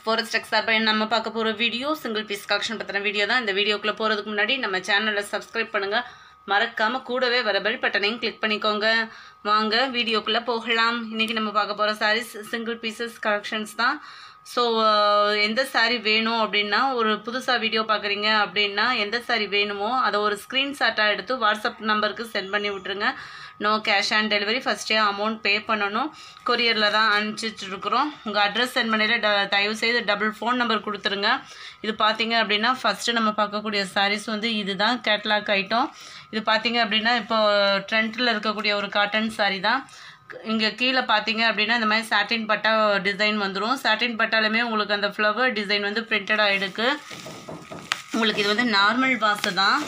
forest எக்ஸார்பாக நம்ம பார்க்க போகிற வீடியோ சிங்கிள் பீஸ் கலெக்ஷன் பற்றின வீடியோ தான் இந்த வீடியோக்குள்ளே போகிறதுக்கு முன்னாடி நம்ம சேனலை சப்ஸ்கிரைப் பண்ணுங்கள் மறக்காமல் கூடவே வர பெல் பட்டனையும் கிளிக் பண்ணிக்கோங்க வாங்க வீடியோக்குள்ளே போகலாம் இன்றைக்கி நம்ம பார்க்க போகிற சாரீஸ் சிங்கிள் பீசஸ் கலெக்ஷன்ஸ் தான் ஸோ எந்த saree வேணும் அப்படின்னா ஒரு புதுசாக வீடியோ பார்க்குறீங்க அப்படின்னா எந்த saree வேணுமோ அதை ஒரு ஸ்க்ரீன்ஷாட்டாக எடுத்து வாட்ஸ்அப் நம்பருக்கு சென்ட் பண்ணி விட்ருங்க நோ கேஷ் ஆன் டெலிவரி ஃபஸ்ட்டே அமௌண்ட் பே பண்ணணும் கொரியரில் தான் அனுப்பிச்சிட்ருக்குறோம் உங்கள் அட்ரஸ் சென்ட் பண்ணியில் ட தயவு செய்து டபுள் ஃபோன் நம்பர் கொடுத்துருங்க இது பார்த்தீங்க அப்படின்னா ஃபஸ்ட்டு நம்ம பார்க்கக்கூடிய sarees வந்து இதுதான் கேட்லாக் ஐட்டம் இது பார்த்தீங்க அப்படின்னா இப்போ ட்ரெண்டில் இருக்கக்கூடிய ஒரு காட்டன் saree தான் இங்கே கீழே பார்த்தீங்க அப்படின்னா இந்த மாதிரி சாட்டின் பட்டா டிசைன் வந்துடும் சாட்டின் பட்டாலுமே உங்களுக்கு அந்த ஃப்ளவர் டிசைன் வந்து பிரிண்டடாக எடுக்கு உங்களுக்கு இது வந்து நார்மல் வாசு தான்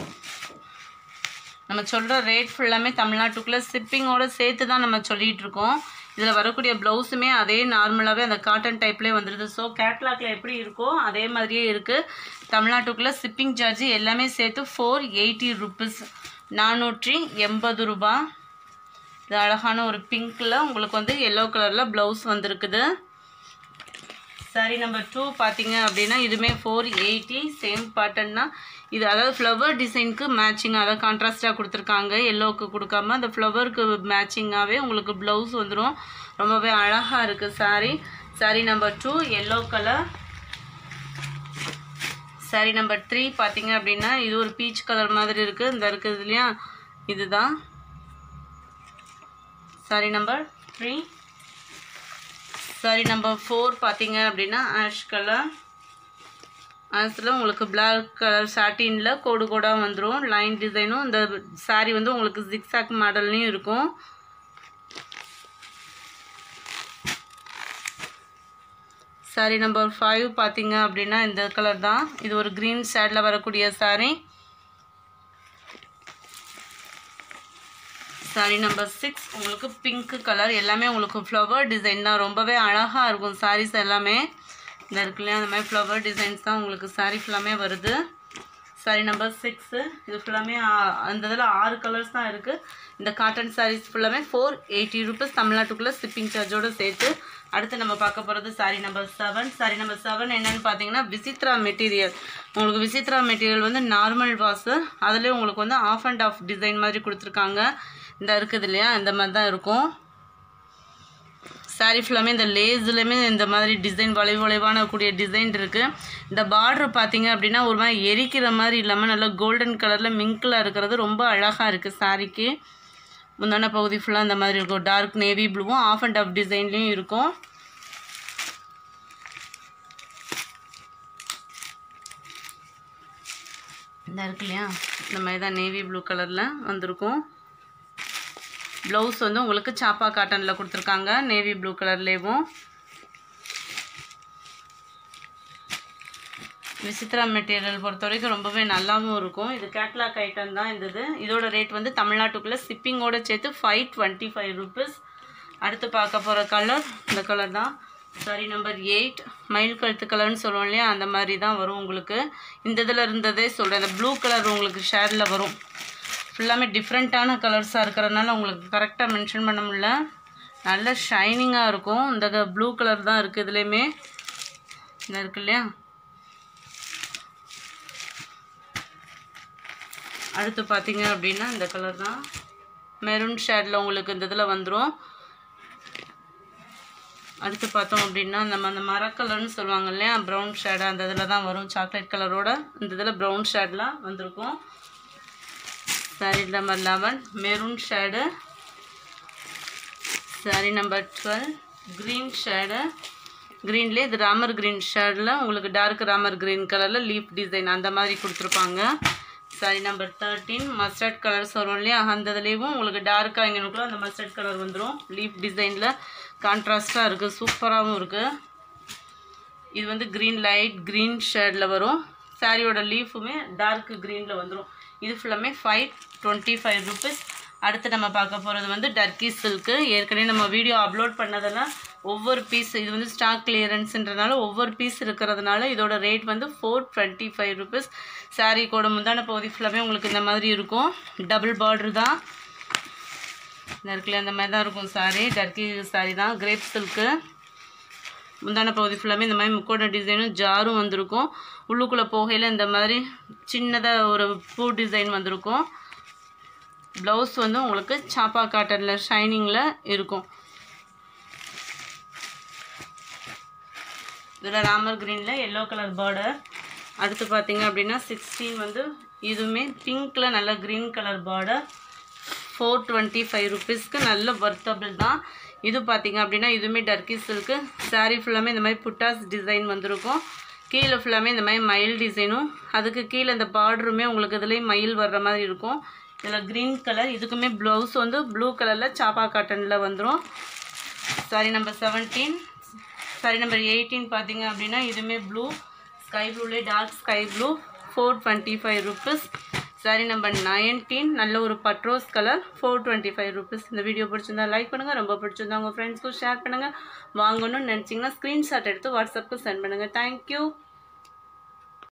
நம்ம சொல்கிற ரேட் ஃபுல்லாமே தமிழ்நாட்டுக்குள்ளே ஷிப்பிங்கோட சேர்த்து தான் நம்ம சொல்லிகிட்டு இருக்கோம் இதில் வரக்கூடிய ப்ளவுஸுமே அதே நார்மலாகவே அந்த காட்டன் டைப்லேயே வந்துடுது ஸோ கேட்லாக்ல எப்படி இருக்கோ அதே மாதிரியே இருக்குது தமிழ்நாட்டுக்குள்ளே ஷிப்பிங் சார்ஜ் எல்லாமே சேர்த்து ஃபோர் எயிட்டி ருபீஸ் நானூற்றி எண்பது ரூபா இது அழகான ஒரு பிங்க்கில் உங்களுக்கு வந்து எல்லோ கலரில் ப்ளவுஸ் வந்திருக்குது சாரி நம்பர் டூ பார்த்தீங்க அப்படின்னா இதுவுமே ஃபோர் எயிட்டி சேம் பேட்டர்ன்னா இது அதாவது ஃப்ளவர் டிசைனுக்கு மேட்சிங்காக அதாவது கான்ட்ராஸ்டாக கொடுத்துருக்காங்க எல்லோவுக்கு கொடுக்காம அந்த ஃப்ளவருக்கு மேட்சிங்காகவே உங்களுக்கு ப்ளவுஸ் வந்துடும் ரொம்பவே அழகாக இருக்குது sari sari number two yellow colour sari number three பார்த்தீங்க அப்படின்னா இது ஒரு பீச் கலர் மாதிரி இருக்குது இந்த இருக்குது இல்லையா இதுதான் sari number three sari number four பார்த்தீங்க அப்படின்னா ஆஷ் கலர் ஆஷில் உங்களுக்கு பிளாக் கலர் சாட்டினில் கோடு கோடாக வந்துடும் லைன் டிசைனும் இந்த சாரி வந்து உங்களுக்கு ஜிக்ஸாக் மாடல்லையும் இருக்கும் சாரி நம்பர் ஃபைவ் பார்த்தீங்க அப்படின்னா இந்த கலர் தான் இது ஒரு க்ரீன் ஷேடில் வரக்கூடிய சாரி சாரி நம்பர் சிக்ஸ் உங்களுக்கு பிங்க் கலர் எல்லாமே உங்களுக்கு ஃப்ளவர் டிசைன் தான் ரொம்பவே அழகாக இருக்கும் சாரீஸ் எல்லாமே இந்த இருக்கு இல்லையா அந்த மாதிரி ஃப்ளவர் டிசைன்ஸ் தான் உங்களுக்கு சாரீ ஃபுல்லாமே வருது சாரி நம்பர் சிக்ஸு இது ஃபுல்லாமே அந்த இதில் ஆறு கலர்ஸ் தான் இருக்குது இந்த காட்டன் சாரீஸ் ஃபுல்லாமே ஃபோர் எயிட்டி ருபீஸ் தமிழ்நாட்டுக்குள்ளே ஷிப்பிங் சார்ஜோடு சேர்த்து அடுத்து நம்ம பார்க்க போகிறது sari number seven sari number seven என்னென்னு பார்த்தீங்கன்னா விசித்ரா மெட்டீரியல் உங்களுக்கு விசித்ரா மெட்டீரியல் வந்து நார்மல் வாஷு அதுலேயே உங்களுக்கு வந்து ஆஃப் அண்ட் ஆஃப் டிசைன் மாதிரி கொடுத்துருக்காங்க இந்த இருக்குது இல்லையா இந்த மாதிரி தான் இருக்கும் சாரீ ஃபுல்லாமே இந்த லேஸ்லையுமே இந்த மாதிரி டிசைன் வளைவு வளைவான கூடிய டிசைன் இருக்குது இந்த பார்டர் பார்த்தீங்க அப்படின்னா ஒரு மாதிரி எரிக்கிற மாதிரி இல்லாமல் நல்லா கோல்டன் கலரில் மிங்கில் இருக்கிறது ரொம்ப அழகாக இருக்குது சாரீக்கு முந்தான பகுதி ஃபுல்லாக இந்த மாதிரி இருக்கும் டார்க் நேவி ப்ளூவும் ஆஃப் அண்ட் ஆஃப் டிசைன்லேயும் இருக்கும் இந்த இருக்கு இல்லையா இந்த மாதிரி தான் நேவி ப்ளூ கலரில் வந்திருக்கும் ப்ளவுஸ் வந்து உங்களுக்கு சாப்பா காட்டனில் கொடுத்துருக்காங்க நேவி ப்ளூ கலர்லேயும் விசித்ரா மெட்டீரியல் பொறுத்த வரைக்கும் ரொம்பவே நல்லாவும் இருக்கும் இது கேட்லாக் ஐட்டம் தான் இந்த இது இதோட ரேட் வந்து தமிழ்நாட்டுக்குள்ளே ஷிப்பிங்கோட சேர்த்து ஃபைவ் டுவெண்ட்டி ஃபைவ் ருபீஸ் அடுத்து பார்க்க போகிற கலர் இந்த கலர் தான் சாரி நம்பர் எயிட் மயில் கழுத்து கலர்னு சொல்லுவோம் இல்லையா அந்த மாதிரி தான் வரும் உங்களுக்கு இந்த இதில் இருந்ததே சொல்கிறேன் இந்த ப்ளூ கலர் உங்களுக்கு ஷேடில் வரும் ஃபுல்லாமே டிஃப்ரெண்ட்டான கலர்ஸாக இருக்கிறதுனால உங்களுக்கு கரெக்டாக மென்ஷன் பண்ண முடியல நல்ல ஷைனிங்காக இருக்கும் இந்த ப்ளூ கலர் தான் இருக்குது இதுலேயுமே இந்த இருக்கு இல்லையா அடுத்து பார்த்தீங்க அப்படின்னா இந்த கலர் தான் மெரூன் ஷேடில் உங்களுக்கு இந்த இதில் வந்துடும் அடுத்து பார்த்தோம் அப்படின்னா நம்ம அந்த மர கலர்னு சொல்லுவாங்க இல்லையா ப்ரௌன் ஷேடு அந்த இதில் தான் வரும் சாக்லேட் கலரோட இந்த இதில் ப்ரௌன் ஷேட்லாம் வந்திருக்கும் sari number eleven maroon shade sari number twelve green shade க்ரீன்லேயே இது ராமர் க்ரீன் ஷேடில் உங்களுக்கு டார்க் ராமர் க்ரீன் கலரில் லீஃப் டிசைன் அந்த மாதிரி கொடுத்துருப்பாங்க sari number thirteen mustard colours வரும் இல்லையா அந்த இதுலேயும் உங்களுக்கு டார்க்காக எங்களுக்குள்ள அந்த மஸ்டர்ட் கலர் வந்துடும் லீஃப் டிசைனில் கான்ட்ராஸ்ட்டாக இருக்குது சூப்பராகவும் இருக்குது இது வந்து க்ரீன் லைட் க்ரீன் ஷேடில் வரும் சாரியோட லீஃபுமே டார்க் க்ரீனில் வந்துடும் இது ஃபுல்லாமே ஃபைவ் டுவெண்ட்டி ஃபைவ் ருபீஸ் அடுத்து நம்ம பார்க்க போகிறது வந்து டர்க்கி சில்க்கு ஏற்கனவே நம்ம வீடியோ அப்லோட் பண்ணதெல்லாம் ஒவ்வொரு பீஸ் இது வந்து ஸ்டாக் கிளியரன்ஸுன்றனால ஒவ்வொரு பீஸ் இருக்கிறதுனால இதோட ரேட் வந்து four twenty five rupees sari கூட முந்தான பகுதி ஃபுல்லாமே உங்களுக்கு இந்த மாதிரி இருக்கும் டபுள் பார்டர் தான் இந்த இருக்குல்ல இந்த மாதிரி தான் இருக்கும் சாரீ டர்க்கி சாரீ தான் கிரேப் சில்க்கு முந்தான பகுதி ஃபுல்லாமே இந்த மாதிரி முக்கோண டிசைனும் ஜாரும் வந்திருக்கும் உள்ளுக்குள்ளே போகையில் இந்த மாதிரி சின்னதாக ஒரு பூ டிசைன் வந்திருக்கும் ப்ளவுஸ் வந்து உங்களுக்கு சாப்பா காட்டனில் ஷைனிங்கில் இருக்கும் இதில் ராமர் க்ரீனில் எல்லோ கலர் பார்டர் அடுத்து பார்த்தீங்க அப்படின்னா சிக்ஸ்டீன் வந்து இதுவுமே பிங்க்கில் நல்ல green colour border four twenty five ருபீஸ்க்கு நல்ல வர்த்தபிள் தான் இது பார்த்தீங்க அப்படின்னா இதுவுமே டர்க்கி சில்க்கு saree ஃபுல்லாமே இந்த மாதிரி புட்டாஸ் டிசைன் வந்திருக்கும் கீழே ஃபுல்லாமே இந்த மாதிரி மயில் டிசைனும் அதுக்கு கீழே இந்த பார்டருமே உங்களுக்கு இதுலேயும் மயில் வர்ற மாதிரி இருக்கும் இதில் க்ரீன் கலர் இதுக்குமே ப்ளவுஸ் வந்து ப்ளூ கலரில் சாப்பா காட்டனில் வந்துடும் sari number seventeen sari number eighteen பார்த்தீங்க அப்படின்னா இதுவுமே ப்ளூ ஸ்கை ப்ளூலே dark sky blue four twenty five rupees sari number nineteen நல்ல ஒரு பட்ரோஸ் colour four twenty five rupees இந்த வீடியோ பிடிச்சிருந்தா லைக் பண்ணுங்கள் ரொம்ப பிடிச்சிருந்தா உங்கள் ஃப்ரெண்ட்ஸ்க்கும் ஷேர் பண்ணுங்கள் வாங்கணும்னு நினச்சிங்கன்னா ஸ்க்ரீன்ஷாட் எடுத்து வாட்ஸ்அப்புக்கு சென்ட் பண்ணுங்கள் தேங்க்யூ